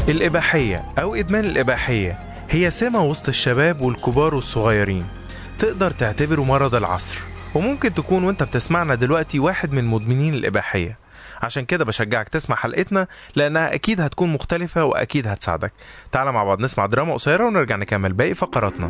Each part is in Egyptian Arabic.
الإباحية أو إدمان الإباحية هي سمة وسط الشباب والكبار والصغيرين تقدر تعتبره مرض العصر وممكن تكون وانت بتسمعنا دلوقتي واحد من مدمنين الإباحية عشان كده بشجعك تسمع حلقتنا لأنها أكيد هتكون مختلفة وأكيد هتساعدك تعال مع بعض نسمع دراما قصيرة ونرجع نكمل باقي فقراتنا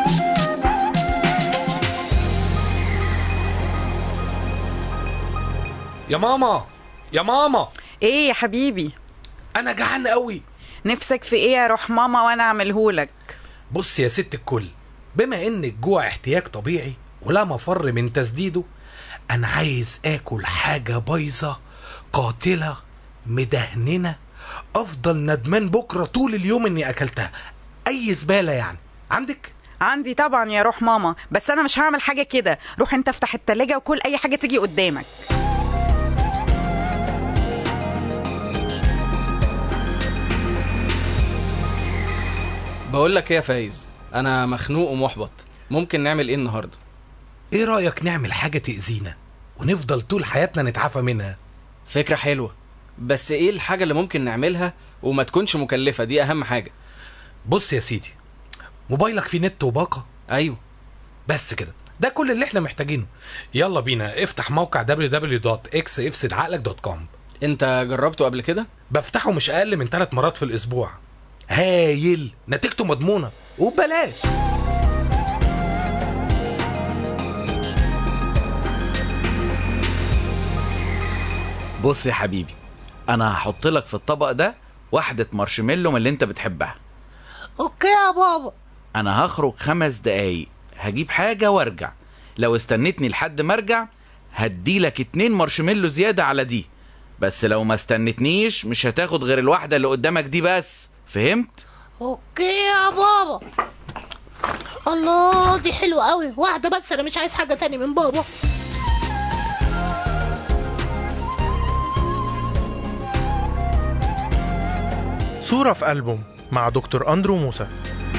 يا ماما يا ماما ايه يا حبيبي انا جعان قوي نفسك في ايه يا روح ماما وانا اعملهولك بص يا ست الكل بما ان الجوع احتياج طبيعي ولا مفر من تسديده انا عايز اكل حاجه بايظه قاتله مدهننه افضل ندمان بكره طول اليوم اني اكلتها اي زباله يعني عندك عندي طبعا يا روح ماما بس انا مش هعمل حاجه كده روح انت افتح التلاجة وكل اي حاجه تيجي قدامك بقول لك ايه يا فايز انا مخنوق ومحبط ممكن نعمل ايه النهارده ايه رايك نعمل حاجه تاذينا ونفضل طول حياتنا نتعافى منها فكره حلوه بس ايه الحاجه اللي ممكن نعملها وما تكونش مكلفه دي اهم حاجه بص يا سيدي موبايلك فيه نت وباقه ايوه بس كده ده كل اللي احنا محتاجينه يلا بينا افتح موقع www.xfcdعقلك.com انت جربته قبل كده بفتحه مش اقل من ثلاث مرات في الاسبوع هايل نتيجته مضمونه وببلاش بص يا حبيبي انا هحط لك في الطبق ده واحدة مارشميلو من اللي انت بتحبها اوكي يا بابا انا هخرج خمس دقايق هجيب حاجة وارجع لو استنيتني لحد ما ارجع هديلك اتنين مارشميلو زيادة على دي بس لو ما استنتنيش مش هتاخد غير الواحدة اللي قدامك دي بس فهمت؟ اوكي يا بابا الله دي حلوة قوي واحدة بس انا مش عايز حاجة تاني من بابا صورة في ألبوم مع دكتور أندرو موسى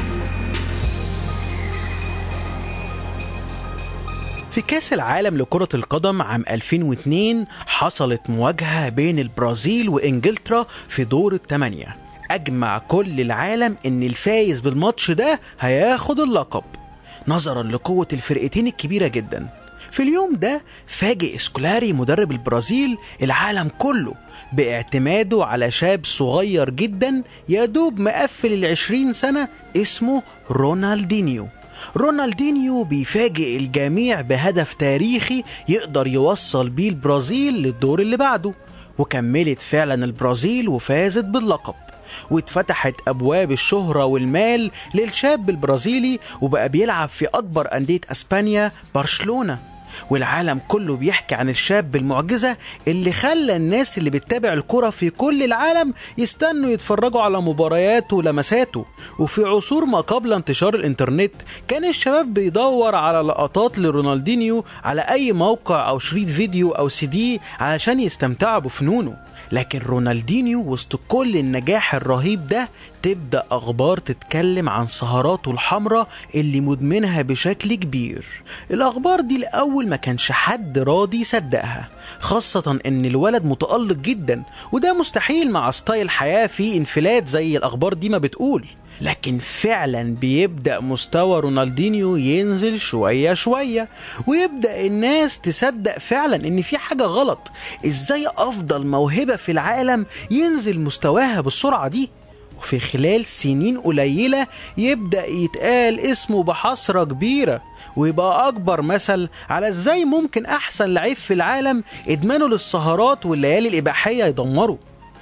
في كأس العالم لكرة القدم عام 2002 حصلت مواجهة بين البرازيل وإنجلترا في دور الثمانية أجمع كل العالم إن الفايز بالماتش ده هياخد اللقب نظرا لقوة الفرقتين الكبيرة جدا في اليوم ده فاجئ سكولاري مدرب البرازيل العالم كله باعتماده على شاب صغير جدا يدوب مقفل العشرين سنة اسمه رونالدينيو رونالدينيو بيفاجئ الجميع بهدف تاريخي يقدر يوصل بيه البرازيل للدور اللي بعده وكملت فعلا البرازيل وفازت باللقب واتفتحت أبواب الشهرة والمال للشاب البرازيلي وبقى بيلعب في أكبر أندية أسبانيا برشلونة والعالم كله بيحكي عن الشاب المعجزة اللي خلى الناس اللي بتتابع الكرة في كل العالم يستنوا يتفرجوا على مبارياته ولمساته وفي عصور ما قبل انتشار الانترنت كان الشباب بيدور على لقطات لرونالدينيو على أي موقع أو شريط فيديو أو سي دي علشان يستمتعوا بفنونه لكن رونالدينيو وسط كل النجاح الرهيب ده تبدأ أخبار تتكلم عن سهراته الحمراء اللي مدمنها بشكل كبير الأخبار دي الأول ما كانش حد راضي يصدقها خاصة إن الولد متألق جدا وده مستحيل مع ستايل حياة فيه انفلات زي الأخبار دي ما بتقول لكن فعلا بيبدأ مستوى رونالدينيو ينزل شوية شوية ويبدأ الناس تصدق فعلا ان في حاجة غلط ازاي افضل موهبة في العالم ينزل مستواها بالسرعة دي وفي خلال سنين قليلة يبدأ يتقال اسمه بحسرة كبيرة ويبقى أكبر مثل على ازاي ممكن أحسن لعيب في العالم إدمانه للسهرات والليالي الإباحية يدمره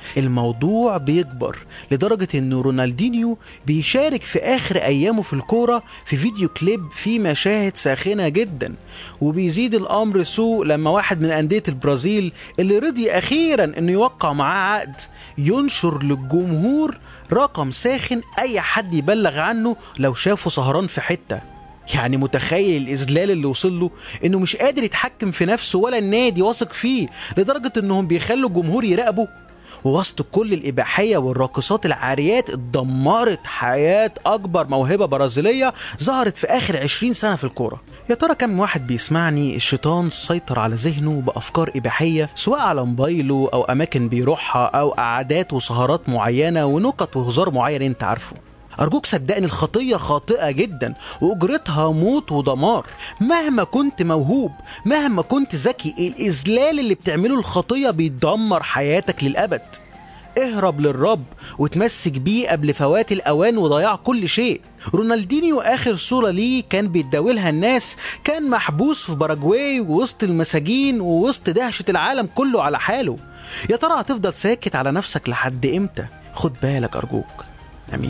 الموضوع بيكبر لدرجة ان رونالدينيو بيشارك في اخر ايامه في الكورة في فيديو كليب فيه مشاهد ساخنة جدا وبيزيد الامر سوء لما واحد من اندية البرازيل اللي رضي اخيرا انه يوقع معاه عقد ينشر للجمهور رقم ساخن اي حد يبلغ عنه لو شافه سهران في حته يعني متخيل الاذلال اللي وصل له انه مش قادر يتحكم في نفسه ولا النادي واثق فيه لدرجه انهم بيخلوا الجمهور يراقبه ووسط كل الإباحية والراقصات العاريات اتدمرت حياة أكبر موهبة برازيلية ظهرت في آخر 20 سنة في الكورة يا ترى كم واحد بيسمعني الشيطان سيطر على ذهنه بأفكار إباحية سواء على موبايله أو أماكن بيروحها أو قعدات وسهرات معينة ونكت وهزار معين أنت عارفه أرجوك صدقني الخطية خاطئة جدا وأجرتها موت ودمار مهما كنت موهوب مهما كنت ذكي الإذلال اللي بتعمله الخطية بيدمر حياتك للأبد اهرب للرب وتمسك بيه قبل فوات الأوان وضياع كل شيء رونالدينيو آخر صورة ليه كان بيتداولها الناس كان محبوس في باراجواي وسط المساجين ووسط دهشة العالم كله على حاله يا ترى هتفضل ساكت على نفسك لحد امتى خد بالك أرجوك أمين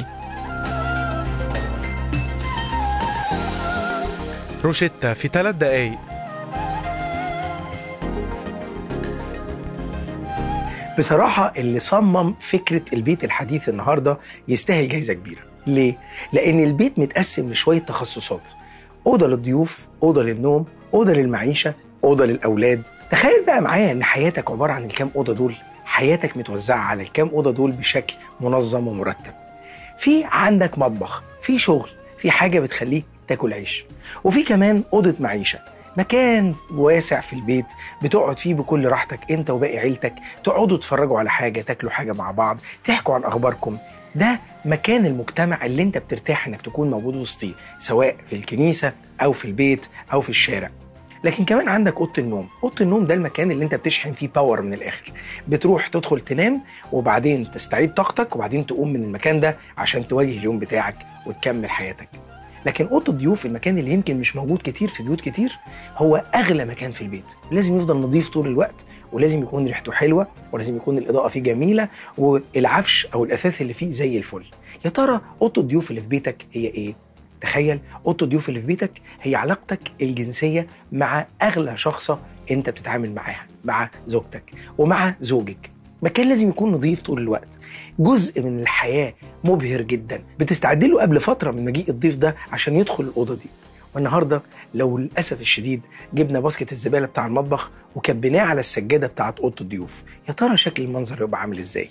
روشيتا في ثلاث دقايق بصراحة اللي صمم فكرة البيت الحديث النهاردة يستاهل جايزة كبيرة ليه؟ لأن البيت متقسم لشوية تخصصات أوضة للضيوف أوضة للنوم أوضة للمعيشة أوضة للأولاد تخيل بقى معايا إن حياتك عبارة عن الكام أوضة دول حياتك متوزعة على الكام أوضة دول بشكل منظم ومرتب في عندك مطبخ في شغل في حاجة بتخليك تاكل عيش وفي كمان أوضة معيشة مكان واسع في البيت بتقعد فيه بكل راحتك انت وباقي عيلتك تقعدوا تتفرجوا على حاجة تاكلوا حاجة مع بعض تحكوا عن أخباركم ده مكان المجتمع اللي انت بترتاح انك تكون موجود وسطيه سواء في الكنيسة أو في البيت أو في الشارع لكن كمان عندك اوضه النوم اوضه النوم ده المكان اللي انت بتشحن فيه باور من الاخر بتروح تدخل تنام وبعدين تستعيد طاقتك وبعدين تقوم من المكان ده عشان تواجه اليوم بتاعك وتكمل حياتك لكن اوضه الضيوف المكان اللي يمكن مش موجود كتير في بيوت كتير هو اغلى مكان في البيت لازم يفضل نظيف طول الوقت ولازم يكون ريحته حلوه ولازم يكون الاضاءه فيه جميله والعفش او الاثاث اللي فيه زي الفل يا ترى اوضه الضيوف اللي في بيتك هي ايه تخيل اوضه الضيوف اللي في بيتك هي علاقتك الجنسيه مع اغلى شخصه انت بتتعامل معاها مع زوجتك ومع زوجك مكان لازم يكون نظيف طول الوقت جزء من الحياه مبهر جدا بتستعد له قبل فتره من مجيء الضيف ده عشان يدخل الاوضه دي والنهارده لو للاسف الشديد جبنا باسكت الزباله بتاع المطبخ وكبيناه على السجاده بتاعه اوضه الضيوف يا ترى شكل المنظر يبقى عامل ازاي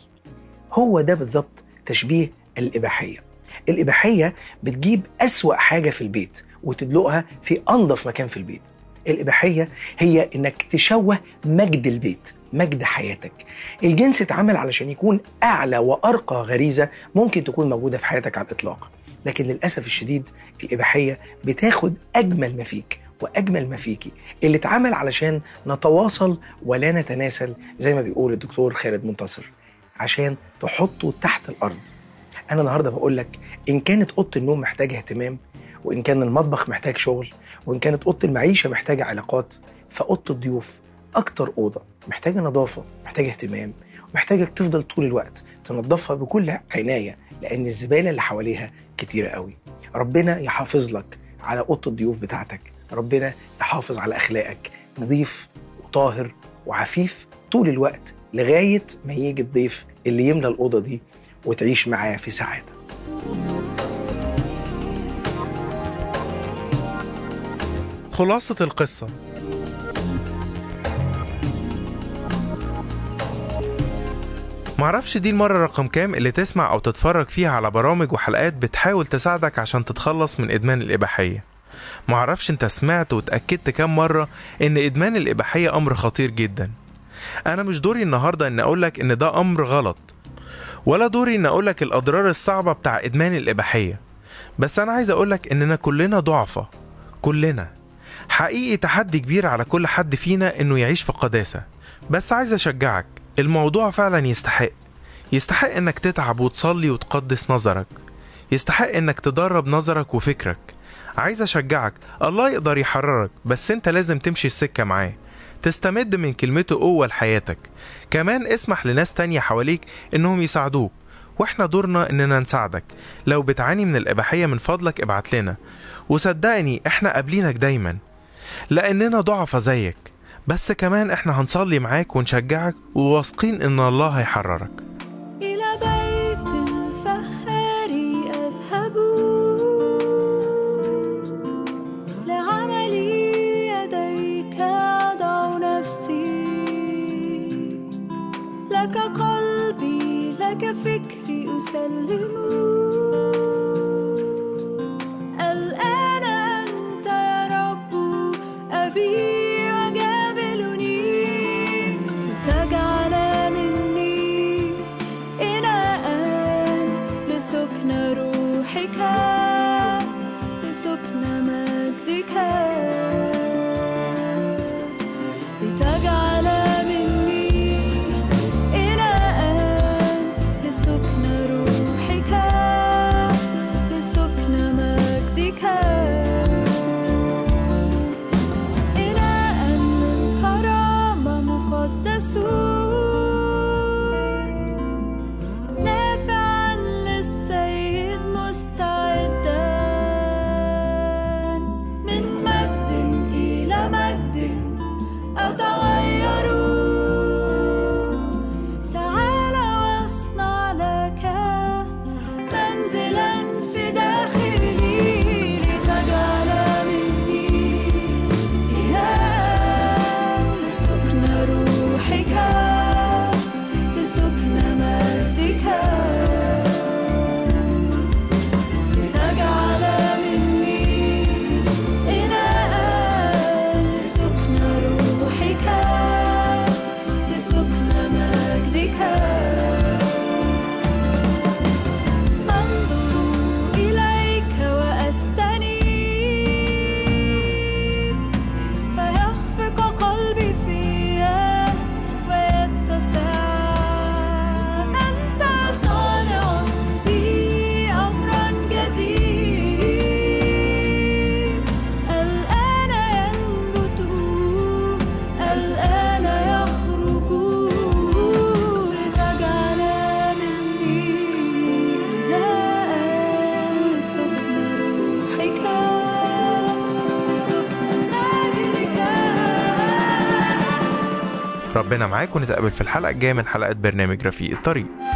هو ده بالظبط تشبيه الاباحيه الاباحيه بتجيب اسوا حاجه في البيت وتدلقها في انظف مكان في البيت الاباحيه هي انك تشوه مجد البيت مجد حياتك الجنس اتعمل علشان يكون اعلى وارقى غريزه ممكن تكون موجوده في حياتك على الاطلاق لكن للاسف الشديد الاباحيه بتاخد اجمل ما فيك واجمل ما فيكي اللي اتعمل علشان نتواصل ولا نتناسل زي ما بيقول الدكتور خالد منتصر عشان تحطه تحت الارض انا النهارده بقول لك ان كانت اوضه النوم محتاجه اهتمام وان كان المطبخ محتاج شغل وان كانت اوضه المعيشه محتاجه علاقات فاوضه الضيوف اكتر اوضه محتاجه نظافه محتاجه اهتمام محتاجك تفضل طول الوقت تنظفها بكل عنايه لان الزباله اللي حواليها كتيره قوي ربنا يحافظ لك على اوضه الضيوف بتاعتك ربنا يحافظ على اخلاقك نظيف وطاهر وعفيف طول الوقت لغايه ما يجي الضيف اللي يملى الاوضه دي وتعيش معاه في سعاده خلاصة القصة معرفش دي المرة رقم كام اللي تسمع أو تتفرج فيها على برامج وحلقات بتحاول تساعدك عشان تتخلص من إدمان الإباحية معرفش انت سمعت وتأكدت كام مرة إن إدمان الإباحية أمر خطير جدا أنا مش دوري النهاردة إن أقولك إن ده أمر غلط ولا دوري إن أقولك الأضرار الصعبة بتاع إدمان الإباحية بس أنا عايز أقولك إننا كلنا ضعفة كلنا حقيقي تحدي كبير على كل حد فينا إنه يعيش في قداسة بس عايز أشجعك الموضوع فعلا يستحق يستحق إنك تتعب وتصلي وتقدس نظرك يستحق إنك تدرب نظرك وفكرك عايز أشجعك الله يقدر يحررك بس أنت لازم تمشي السكة معاه تستمد من كلمته قوة لحياتك كمان اسمح لناس تانية حواليك إنهم يساعدوك واحنا دورنا اننا نساعدك لو بتعاني من الاباحية من فضلك ابعت لنا وصدقني احنا قابلينك دايما لاننا ضعفة زيك بس كمان احنا هنصلي معاك ونشجعك وواثقين ان الله هيحررك إلى بيت الفخار أذهب لعمل يديك أضع نفسي لك قلب يسلموا الآن أنت يا رب أبي وجابلني تجعل مني إناء لسكن روحك لسكن مجدك لتجعل مني إناء لسكن روحك لسكن مجدك إناء من كرامة مقدسون نافعا للسيد مستعدا من مجد إلى مجد أتغير تعال واصنع لك منزلا في داخلي لتجعل مني إله لسكن روحك لسكن مجدك لتجعل مني إناء لسكن روحك لسكن مجدك أنظر إليك وأستنير فيخفق قلبي فيا ويتسع أنت صانع بي أمرا جديد الآن ينبت الآن يخرج لتجعل مني إناء لسكن روحك لسكن مجدك ربنا معاك ونتقابل في الحلقة الجاية من حلقات برنامج رفيق الطريق